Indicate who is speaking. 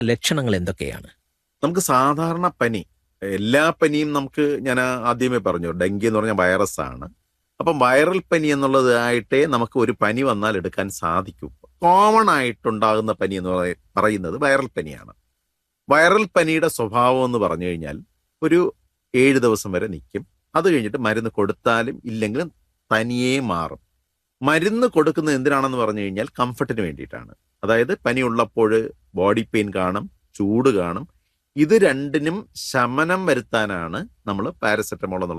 Speaker 1: ലക്ഷണങ്ങൾ എന്തൊക്കെയാണ്
Speaker 2: നമുക്ക് സാധാരണ പനി എല്ലാ പനിയും നമുക്ക് ഞാൻ ആദ്യമേ പറഞ്ഞു ഡെങ്കി എന്ന് പറഞ്ഞ വൈറസ് ആണ് അപ്പം വൈറൽ പനി എന്നുള്ളതായിട്ടേ നമുക്ക് ഒരു പനി വന്നാൽ എടുക്കാൻ സാധിക്കൂ കോമൺ ആയിട്ടുണ്ടാകുന്ന പനി എന്ന് പറയ- പറയുന്നത് വൈറൽ പനിയാണ് വൈറൽ പനിയുടെ സ്വഭാവം എന്ന് പറഞ്ഞു കഴിഞ്ഞാൽ ഒരു ഏഴ് ദിവസം വരെ നിൽക്കും അത് കഴിഞ്ഞിട്ട് മരുന്ന് കൊടുത്താലും ഇല്ലെങ്കിലും തനിയെ മാറും മരുന്ന് കൊടുക്കുന്നത് എന്തിനാണെന്ന് പറഞ്ഞു കഴിഞ്ഞാൽ കംഫർട്ടിന് വേണ്ടിയിട്ടാണ് അതായത് പനി ഉള്ളപ്പോൾ ബോഡി പെയിൻ കാണും ചൂട് കാണും ഇത് രണ്ടിനും ശമനം വരുത്താനാണ് നമ്മൾ പാരസെറ്റമോൾ എന്നുള്ള